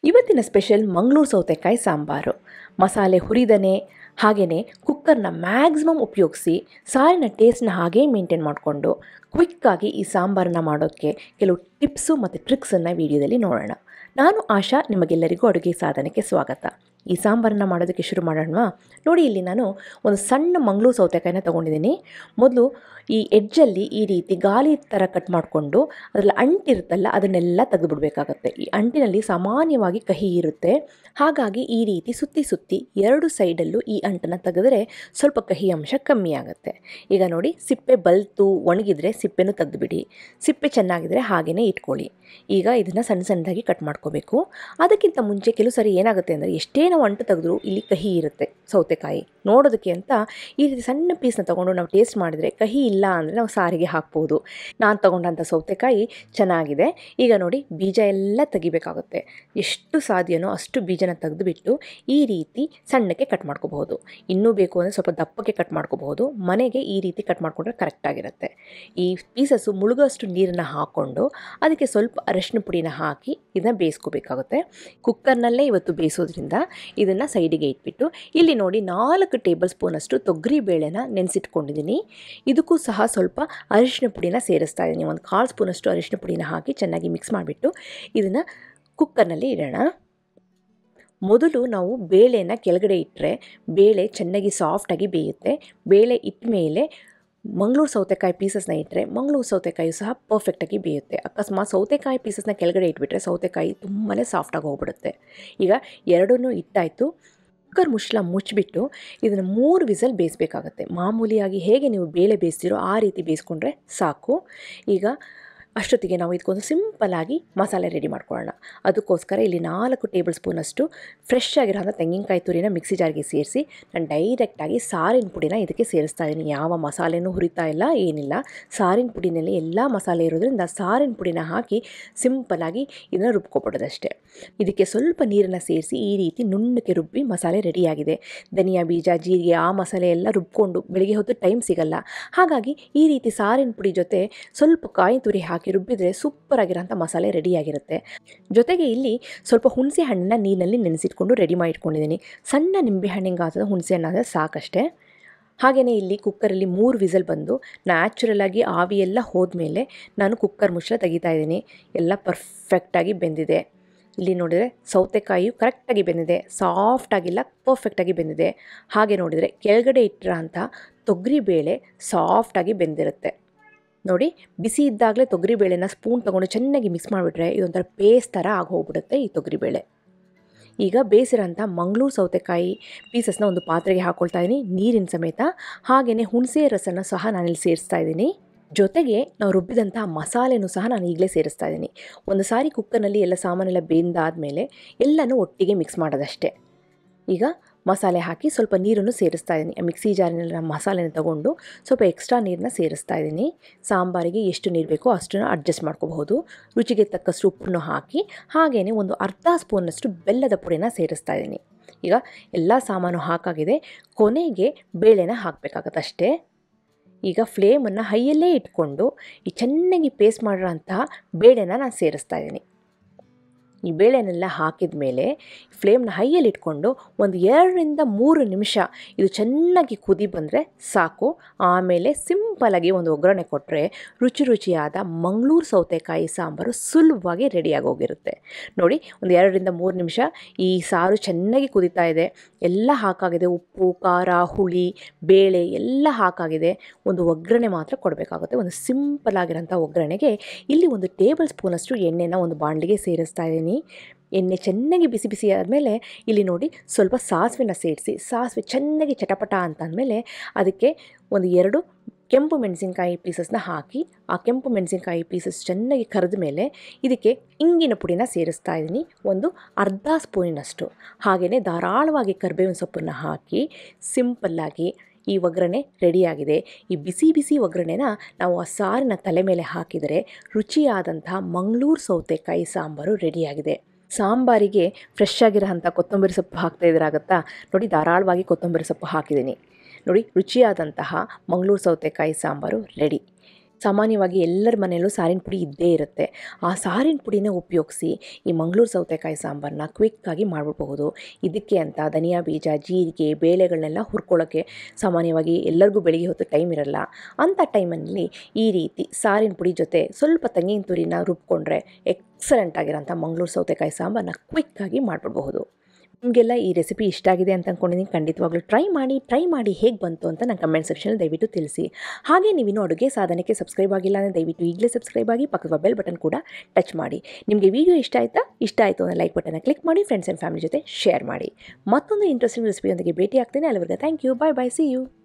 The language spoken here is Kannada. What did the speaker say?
ಇವತ್ತಿನ ಸ್ಪೆಷಲ್ ಮಂಗಳೂರು ಸೌತೆಕಾಯಿ ಸಾಂಬಾರು ಮಸಾಲೆ ಹುರಿದನೆ ಹಾಗೆಯೇ ಕುಕ್ಕರ್ನ ಮ್ಯಾಕ್ಸಿಮಮ್ ಉಪಯೋಗಿಸಿ ಸಾರಿನ ಟೇಸ್ಟ್ನ ಹಾಗೇ ಮೇಂಟೈನ್ ಮಾಡಿಕೊಂಡು ಕ್ವಿಕ್ಕಾಗಿ ಈ ಸಾಂಬಾರನ್ನ ಮಾಡೋಕ್ಕೆ ಕೆಲವು ಟಿಪ್ಸು ಮತ್ತು ಟ್ರಿಕ್ಸನ್ನು ವಿಡಿಯೋದಲ್ಲಿ ನೋಡೋಣ ನಾನು ಆಶಾ ನಿಮಗೆಲ್ಲರಿಗೂ ಅಡುಗೆ ಸಾಧನಕ್ಕೆ ಸ್ವಾಗತ ಈ ಸಾಂಬಾರನ್ನ ಮಾಡೋದಕ್ಕೆ ಶುರು ಮಾಡೋಣ ನೋಡಿ ಇಲ್ಲಿ ನಾನು ಒಂದು ಸಣ್ಣ ಮಂಗಳೂರು ಸೌತೆಕಾಯಿನ ತೊಗೊಂಡಿದ್ದೀನಿ ಮೊದಲು ಈ ಎಡ್ಜಲ್ಲಿ ಈ ರೀತಿ ಗಾಲಿ ಥರ ಕಟ್ ಮಾಡಿಕೊಂಡು ಅದರಲ್ಲಿ ಅಂಟಿರುತ್ತಲ್ಲ ಅದನ್ನೆಲ್ಲ ತೆಗೆದುಬಿಡ್ಬೇಕಾಗತ್ತೆ ಈ ಅಂಟಿನಲ್ಲಿ ಸಾಮಾನ್ಯವಾಗಿ ಕಹಿ ಇರುತ್ತೆ ಹಾಗಾಗಿ ಈ ರೀತಿ ಸುತ್ತಿ ಸುತ್ತಿ ಎರಡು ಸೈಡಲ್ಲೂ ಈ ಅಂಟನ್ನು ತೆಗೆದ್ರೆ ಸ್ವಲ್ಪ ಕಹಿ ಅಂಶ ಕಮ್ಮಿ ಆಗುತ್ತೆ ಈಗ ನೋಡಿ ಸಿಪ್ಪೆ ಬಲ್ತು ಒಣಗಿದ್ರೆ ಸಿಪ್ಪೆನೂ ತೆಗೆದುಬಿಡಿ ಸಿಪ್ಪೆ ಚೆನ್ನಾಗಿದ್ರೆ ಹಾಗೆಯೇ ಇಟ್ಕೊಳ್ಳಿ ಈಗ ಇದನ್ನು ಸಣ್ಣ ಸಣ್ಣದಾಗಿ ಕಟ್ ಮಾಡ್ಕೋಬೇಕು ಅದಕ್ಕಿಂತ ಮುಂಚೆ ಕೆಲವು ಸರಿ ಏನಾಗುತ್ತೆ ಅಂದರೆ ಎಷ್ಟೇ ನಾವು ಅಂಟು ತೆಗೆದ್ರೂ ಇಲ್ಲಿ ಕಹಿ ಇರುತ್ತೆ ಸೌತೆಕಾಯಿ ನೋಡೋದಕ್ಕೆ ಅಂತ ಈ ರೀತಿ ಸಣ್ಣ ಪೀಸ್ನ ತೊಗೊಂಡು ನಾವು ಟೇಸ್ಟ್ ಮಾಡಿದರೆ ಕಹಿ ಇಲ್ಲ ಅಂದರೆ ನಾವು ಸಾರಿಗೆ ಹಾಕ್ಬೋದು ನಾನು ತೊಗೊಂಡಂಥ ಸೌತೆಕಾಯಿ ಚೆನ್ನಾಗಿದೆ ಈಗ ನೋಡಿ ಬೀಜ ಎಲ್ಲ ತೆಗಿಬೇಕಾಗುತ್ತೆ ಎಷ್ಟು ಸಾಧ್ಯನೋ ಅಷ್ಟು ಬೀಜನ ತೆಗೆದುಬಿಟ್ಟು ಈ ರೀತಿ ಸಣ್ಣಕ್ಕೆ ಕಟ್ ಮಾಡ್ಕೋಬಹುದು ಇನ್ನೂ ಬೇಕು ಅಂದರೆ ಸ್ವಲ್ಪ ದಪ್ಪಕ್ಕೆ ಕಟ್ ಮಾಡ್ಕೋಬಹುದು ಮನೆಗೆ ಈ ರೀತಿ ಕಟ್ ಮಾಡಿಕೊಂಡ್ರೆ ಕರೆಕ್ಟಾಗಿರುತ್ತೆ ಈ ಪೀಸಸ್ಸು ಮುಳುಗೋಷ್ಟು ನೀರನ್ನು ಹಾಕ್ಕೊಂಡು ಅದಕ್ಕೆ ಸ್ವಲ್ಪ ಅರಶಿನ ಪುಡಿನ ಹಾಕಿ ಇದನ್ನು ಬೇಯಿಸ್ಕೋಬೇಕಾಗುತ್ತೆ ಕುಕ್ಕರ್ನಲ್ಲೇ ಇವತ್ತು ಬೇಯಿಸೋದ್ರಿಂದ ಇದನ್ನು ಸೈಡಿಗೆ ಇಟ್ಬಿಟ್ಟು ಇಲ್ಲಿ ನೋಡಿ ನಾಲ್ಕು ಟೇಬಲ್ ಸ್ಪೂನಷ್ಟು ತೊಗರಿ ಬೇಳೆನ ನೆನೆಸಿಟ್ಕೊಂಡಿದ್ದೀನಿ ಇದಕ್ಕೂ ಸಹ ಸ್ವಲ್ಪ ಅರಿಶಿನ ಪುಡಿನ ಸೇರಿಸ್ತಾ ಇದ್ದೀನಿ ಒಂದು ಕಾಲು ಸ್ಪೂನಷ್ಟು ಅರಿಶಿನ ಪುಡಿನ ಹಾಕಿ ಚೆನ್ನಾಗಿ ಮಿಕ್ಸ್ ಮಾಡಿಬಿಟ್ಟು ಇದನ್ನು ಕುಕ್ಕರ್ನಲ್ಲಿ ಇಡೋಣ ಮೊದಲು ನಾವು ಬೇಳೆನ ಕೆಳಗಡೆ ಇಟ್ಟರೆ ಬೇಳೆ ಚೆನ್ನಾಗಿ ಸಾಫ್ಟಾಗಿ ಬೇಯುತ್ತೆ ಬೇಳೆ ಇಟ್ಟ ಮೇಲೆ ಮಂಗಳೂರು ಸೌತೆಕಾಯಿ ಪೀಸಸ್ನ ಇಟ್ಟರೆ ಮಂಗಳೂರು ಸೌತೆಕಾಯಿ ಸಹ ಪರ್ಫೆಕ್ಟಾಗಿ ಬೇಯುತ್ತೆ ಅಕಸ್ಮಾತ್ ಸೌತೆಕಾಯಿ ಪೀಸಸ್ನ ಕೆಳಗಡೆ ಇಟ್ಬಿಟ್ರೆ ಸೌತೆಕಾಯಿ ತುಂಬಾ ಸಾಫ್ಟಾಗಿ ಹೋಗ್ಬಿಡುತ್ತೆ ಈಗ ಎರಡನ್ನೂ ಇಟ್ಟಾಯಿತು ಕುಕ್ಕರ್ ಮುಚ್ಚಳ ಮುಚ್ಚಿಬಿಟ್ಟು ಇದನ್ನು ಮೂರು ವಿಸಲ್ ಬೇಯಿಸ್ಬೇಕಾಗತ್ತೆ ಮಾಮೂಲಿಯಾಗಿ ಹೇಗೆ ನೀವು ಬೇಳೆ ಬೇಯಿಸ್ತೀರೋ ಆ ರೀತಿ ಬೇಯಿಸ್ಕೊಂಡ್ರೆ ಸಾಕು ಈಗ ಅಷ್ಟೊತ್ತಿಗೆ ನಾವು ಇದಕ್ಕೊಂದು ಸಿಂಪಲಾಗಿ ಮಸಾಲೆ ರೆಡಿ ಮಾಡ್ಕೊಳ್ಳೋಣ ಅದಕ್ಕೋಸ್ಕರ ಇಲ್ಲಿ ನಾಲ್ಕು ಟೇಬಲ್ ಸ್ಪೂನಷ್ಟು ಫ್ರೆಶ್ ಆಗಿರೋಂಥ ತೆಂಗಿನಕಾಯಿ ತುರಿನ ಮಿಕ್ಸಿ ಜಾರ್ಗೆ ಸೇರಿಸಿ ನಾನು ಡೈರೆಕ್ಟಾಗಿ ಸಾರಿನ ಪುಡಿನ ಇದಕ್ಕೆ ಸೇರಿಸ್ತಾ ಇದ್ದೀನಿ ಯಾವ ಮಸಾಲೆನೂ ಹುರಿತಾ ಇಲ್ಲ ಏನಿಲ್ಲ ಸಾರಿನ ಪುಡಿನಲ್ಲಿ ಎಲ್ಲ ಮಸಾಲೆ ಇರೋದ್ರಿಂದ ಸಾರಿನ ಪುಡಿನ ಹಾಕಿ ಸಿಂಪಲಾಗಿ ಇದನ್ನು ರುಬ್ಕೊಬಿಡೋದಷ್ಟೇ ಇದಕ್ಕೆ ಸ್ವಲ್ಪ ನೀರನ್ನು ಸೇರಿಸಿ ಈ ರೀತಿ ನುಣ್ಣಕ್ಕೆ ರುಬ್ಬಿ ಮಸಾಲೆ ರೆಡಿಯಾಗಿದೆ ಧನಿಯಾ ಬೀಜ ಜೀರಿಗೆ ಆ ಮಸಾಲೆ ಎಲ್ಲ ರುಬ್ಕೊಂಡು ಬೆಳಿಗ್ಗೆ ಹೊತ್ತು ಟೈಮ್ ಸಿಗಲ್ಲ ಹಾಗಾಗಿ ಈ ರೀತಿ ಸಾರಿನ ಪುಡಿ ಜೊತೆ ಸ್ವಲ್ಪ ಕಾಯಿ ತುರಿ ಹಾಕಿ ರುಬ್ಬಿದ್ರೆ ಸೂಪರ್ ಆಗಿರೋಂಥ ಮಸಾಲೆ ರೆಡಿಯಾಗಿರುತ್ತೆ ಜೊತೆಗೆ ಇಲ್ಲಿ ಸ್ವಲ್ಪ ಹುಣಸೆ ಹಣ್ಣನ್ನ ನೀರಿನಲ್ಲಿ ನೆನೆಸಿಟ್ಕೊಂಡು ರೆಡಿ ಮಾಡಿ ಇಟ್ಕೊಂಡಿದ್ದೀನಿ ಸಣ್ಣ ನಿಂಬೆ ಹಣ್ಣಿನ ಗಾತ್ರದ ಹುಣಸೆ ಹಣ್ಣಾದರೆ ಸಾಕಷ್ಟೇ ಹಾಗೆಯೇ ಇಲ್ಲಿ ಕುಕ್ಕರಲ್ಲಿ ಮೂರು ವಿಸಲ್ ಬಂದು ನ್ಯಾಚುರಲಾಗಿ ಆವಿಯೆಲ್ಲ ಹೋದ್ಮೇಲೆ ನಾನು ಕುಕ್ಕರ್ ಮುಚ್ಚಳ ತೆಗಿತಾ ಇದ್ದೀನಿ ಎಲ್ಲ ಪರ್ಫೆಕ್ಟಾಗಿ ಬೆಂದಿದೆ ಇಲ್ಲಿ ನೋಡಿದರೆ ಸೌತೆಕಾಯಿಯು ಕರೆಕ್ಟಾಗಿ ಬೆಂದಿದೆ ಸಾಫ್ಟಾಗಿಲ್ಲ ಪರ್ಫೆಕ್ಟಾಗಿ ಬೆಂದಿದೆ ಹಾಗೆ ನೋಡಿದರೆ ಕೆಳಗಡೆ ಇಟ್ಟಿರೋ ಅಂಥ ತೊಗರಿಬೇಳೆ ಸಾಫ್ಟಾಗಿ ಬೆಂದಿರುತ್ತೆ ನೋಡಿ ಬಿಸಿ ಇದ್ದಾಗಲೇ ತೊಗರಿಬೇಳೆನ ಸ್ಪೂನ್ ತೊಗೊಂಡು ಚೆನ್ನಾಗಿ ಮಿಕ್ಸ್ ಮಾಡಿಬಿಟ್ರೆ ಇದೊಂಥರ ಪೇಸ್ಟ್ ಥರ ಆಗಿ ಹೋಗ್ಬಿಡುತ್ತೆ ಈ ತೊಗರಿಬೇಳೆ ಈಗ ಬೇಯಿಸಿರೋಂಥ ಮಂಗಳೂರು ಸೌತೆಕಾಯಿ ಪೀಸಸ್ನ ಒಂದು ಪಾತ್ರೆಗೆ ಹಾಕ್ಕೊಳ್ತಾ ಇದ್ದೀನಿ ನೀರಿನ ಸಮೇತ ಹಾಗೆಯೇ ಹುಣಸೆ ರಸನ ಸಹ ನಾನಿಲ್ಲಿ ಸೇರಿಸ್ತಾ ಇದ್ದೀನಿ ಜೊತೆಗೆ ನಾವು ರುಬ್ಬಿದಂಥ ಮಸಾಲೆನೂ ಸಹ ನಾನು ಈಗಲೇ ಸೇರಿಸ್ತಾ ಇದ್ದೀನಿ ಒಂದು ಸಾರಿ ಕುಕ್ಕರ್ನಲ್ಲಿ ಎಲ್ಲ ಸಾಮಾನೆಲ್ಲ ಬೆಂದಾದಮೇಲೆ ಎಲ್ಲನೂ ಒಟ್ಟಿಗೆ ಮಿಕ್ಸ್ ಮಾಡೋದಷ್ಟೇ ಈಗ ಮಸಾಲೆ ಹಾಕಿ ಸ್ವಲ್ಪ ನೀರನ್ನು ಸೇರಿಸ್ತಾ ಇದ್ದೀನಿ ಮಿಕ್ಸಿ ಜಾರಿನಲ್ಲಿ ನಾನು ಮಸಾಲೆನ ತೊಗೊಂಡು ಸ್ವಲ್ಪ ಎಕ್ಸ್ಟ್ರಾ ನೀರನ್ನ ಸೇರಿಸ್ತಾ ಇದ್ದೀನಿ ಸಾಂಬಾರಿಗೆ ಎಷ್ಟು ನೀರು ಬೇಕೋ ಅಷ್ಟನ್ನು ಅಡ್ಜಸ್ಟ್ ಮಾಡ್ಕೋಬಹುದು ರುಚಿಗೆ ತಕ್ಕಷ್ಟು ಉಪ್ಪನ್ನು ಹಾಕಿ ಹಾಗೆಯೇ ಒಂದು ಅರ್ಧ ಸ್ಪೂನಷ್ಟು ಬೆಲ್ಲದ ಪುಡಿನ ಸೇರಿಸ್ತಾ ಇದ್ದೀನಿ ಈಗ ಎಲ್ಲ ಸಾಮಾನು ಹಾಕಾಗಿದೆ ಕೊನೆಗೆ ಬೇಳೆನ ಹಾಕಬೇಕಾಗತ್ತೆ ಅಷ್ಟೇ ಈಗ ಫ್ಲೇಮನ್ನು ಹೈಯಲ್ಲೇ ಇಟ್ಕೊಂಡು ಈ ಚೆನ್ನಾಗಿ ಪೇಸ್ಟ್ ಮಾಡಿರೋಂತಹ ಬೇಳೆನ ನಾನು ಸೇರಿಸ್ತಾ ಇದ್ದೀನಿ ಈ ಬೇಳೆನೆಲ್ಲ ಹಾಕಿದ ಮೇಲೆ ಫ್ಲೇಮ್ನ ಹೈಯಲ್ಲಿ ಇಟ್ಕೊಂಡು ಒಂದು ಎರಡರಿಂದ ಮೂರು ನಿಮಿಷ ಇದು ಚೆನ್ನಾಗಿ ಕುದಿ ಬಂದರೆ ಸಾಕು ಆಮೇಲೆ ಸಿಂಪಲಾಗಿ ಒಂದು ಒಗ್ಗರಣೆ ಕೊಟ್ಟರೆ ರುಚಿ ರುಚಿಯಾದ ಮಂಗಳೂರು ಸೌತೆಕಾಯಿ ಸಾಂಬಾರು ಸುಲಭವಾಗಿ ರೆಡಿಯಾಗಿ ಹೋಗಿರುತ್ತೆ ನೋಡಿ ಒಂದು ಎರಡರಿಂದ ಮೂರು ನಿಮಿಷ ಈ ಸಾರು ಚೆನ್ನಾಗಿ ಕುದೀತಾ ಇದೆ ಎಲ್ಲ ಹಾಕಾಗಿದೆ ಉಪ್ಪು ಖಾರ ಹುಳಿ ಬೇಳೆ ಎಲ್ಲ ಹಾಕಾಗಿದೆ ಒಂದು ಒಗ್ಗರಣೆ ಮಾತ್ರ ಕೊಡಬೇಕಾಗುತ್ತೆ ಒಂದು ಸಿಂಪಲ್ ಆಗಿರೋಂಥ ಒಗ್ಗರಣೆಗೆ ಇಲ್ಲಿ ಒಂದು ಟೇಬಲ್ ಸ್ಪೂನಷ್ಟು ಎಣ್ಣೆನ ಒಂದು ಬಾಣಲಿಗೆ ಸೇರಿಸ್ತಾ ಇದ್ದೀನಿ ಎಣ್ಣೆ ಚೆನ್ನಾಗಿ ಬಿಸಿ ಬಿಸಿ ಆದಮೇಲೆ ಇಲ್ಲಿ ನೋಡಿ ಸ್ವಲ್ಪ ಸಾಸಿವೆನ ಸೇರಿಸಿ ಸಾಸಿವೆ ಚೆನ್ನಾಗಿ ಚಟಪಟ ಅಂತಂದಮೇಲೆ ಅದಕ್ಕೆ ಒಂದು ಎರಡು ಕೆಂಪು ಮೆಣಸಿನ್ಕಾಯಿ ಪೀಸಸ್ನ ಹಾಕಿ ಆ ಕೆಂಪು ಮೆಣಸಿನ್ಕಾಯಿ ಪೀಸಸ್ ಚೆನ್ನಾಗಿ ಕರೆದ ಮೇಲೆ ಇದಕ್ಕೆ ಇಂಗಿನ ಪುಡಿನ ಸೇರಿಸ್ತಾ ಇದ್ದೀನಿ ಒಂದು ಅರ್ಧ ಸ್ಪೂನಿನಷ್ಟು ಹಾಗೆಯೇ ಧಾರಾಳವಾಗಿ ಕರಿಬೇವಿನ ಸೊಪ್ಪನ್ನು ಹಾಕಿ ಸಿಂಪಲ್ಲಾಗಿ ಈ ಒಗ್ಗರಣೆ ರೆಡಿಯಾಗಿದೆ ಈ ಬಿಸಿ ಬಿಸಿ ಒಗ್ಗರಣೆನ ನಾವು ಆ ಸಾರಿನ ತಲೆ ಮೇಲೆ ಹಾಕಿದರೆ ರುಚಿಯಾದಂತಹ ಮಂಗಳೂರು ಸೌತೆಕಾಯಿ ಸಾಂಬಾರು ರೆಡಿಯಾಗಿದೆ ಸಾಂಬಾರಿಗೆ ಫ್ರೆಶ್ ಆಗಿರೋಂಥ ಕೊತ್ತಂಬರಿ ಸೊಪ್ಪು ಹಾಕ್ತಾ ಇದ್ರಾಗತ್ತಾ ನೋಡಿ ಧಾರಾಳವಾಗಿ ಕೊತ್ತಂಬರಿ ಸೊಪ್ಪು ಹಾಕಿದ್ದೀನಿ ನೋಡಿ ರುಚಿಯಾದಂತಹ ಮಂಗಳೂರು ಸೌತೆಕಾಯಿ ಸಾಂಬಾರು ರೆಡಿ ಸಾಮಾನ್ಯವಾಗಿ ಎಲ್ಲರ ಮನೆಯಲ್ಲೂ ಸಾರಿನ ಪುಡಿ ಇದ್ದೇ ಇರುತ್ತೆ ಆ ಸಾರಿನ ಪುಡಿನ ಉಪಯೋಗಿಸಿ ಈ ಮಂಗಳೂರು ಸೌತೆಕಾಯಿ ಸಾಂಬಾರನ್ನ ಕ್ವಿಕ್ಕಾಗಿ ಮಾಡಿಬಿಡಬಹುದು ಇದಕ್ಕೆ ಅಂತ ಧನಿಯಾ ಬೀಜ ಜೀರಿಗೆ ಬೇಳೆಗಳನ್ನೆಲ್ಲ ಹುರ್ಕೊಳ್ಳೋಕ್ಕೆ ಸಾಮಾನ್ಯವಾಗಿ ಎಲ್ಲರಿಗೂ ಬೆಳಿಗ್ಗೆ ಹೊತ್ತು ಟೈಮ್ ಇರಲ್ಲ ಅಂಥ ಟೈಮಲ್ಲಿ ಈ ರೀತಿ ಸಾರಿನ ಪುಡಿ ಜೊತೆ ಸ್ವಲ್ಪ ತೆಂಗಿನ ತುರಿನ ರುಬ್ಕೊಂಡ್ರೆ ಎಕ್ಸಲೆಂಟ್ ಆಗಿರೋಂಥ ಮಂಗಳೂರು ಸೌತೆಕಾಯಿ ಸಾಂಬಾರನ್ನ ಕ್ವಿಕ್ಕಾಗಿ ಮಾಡಿಬಿಡಬಹುದು ನಿಮಗೆಲ್ಲ ಈ ರೆಸಿಪಿ ಇಷ್ಟ ಆಗಿದೆ ಅಂತ ಅಂದ್ಕೊಂಡಿದ್ದೀನಿ ಖಂಡಿತವಾಗ್ಲೂ ಟ್ರೈ ಮಾಡಿ ಟ್ರೈ ಮಾಡಿ ಹೇಗೆ ಬಂತು ಅಂತ ನನ್ನ ಕಮೆಂಟ್ ಸೆಕ್ಷನಲ್ಲಿ ದಯವಿಟ್ಟು ತಿಳಿಸಿ ಹಾಗೆ ನೀವಿನ್ನೂ ಅಡುಗೆ ಸಾಧನಕ್ಕೆ ಸಬ್ಸ್ಕ್ರೈಬ್ ಆಗಿಲ್ಲ ಅಂದರೆ ದಯವಿಟ್ಟು ಈಗಲೇ ಸಬ್ಸ್ಕ್ರೈಬ್ ಆಗಿ ಪಕ್ಕದ ಬೆಲ್ ಬಟನ್ ಕೂಡ ಟಚ್ ಮಾಡಿ ನಿಮಗೆ ವಿಡಿಯೋ ಇಷ್ಟ ಆಯಿತಾ ಇಷ್ಟ ಆಯಿತು ಅಂದರೆ ಲೈಕ್ ಬಟನ್ನ ಕ್ಲಿಕ್ ಮಾಡಿ ಫ್ರೆಂಡ್ಸ್ ಆ್ಯಂಡ್ ಫ್ಯಾಮಿಲಿ ಜೊತೆ ಶೇರ್ ಮಾಡಿ ಮತ್ತೊಂದು ಇಂಟ್ರೆಸ್ಟಿಂಗ್ ರೆಸಿಪಿಯೊಂದಿಗೆ ಭೇಟಿ ಆಗ್ತೇನೆ ಅಲ್ಲಿವರೆಗೆ thank you bye bye see you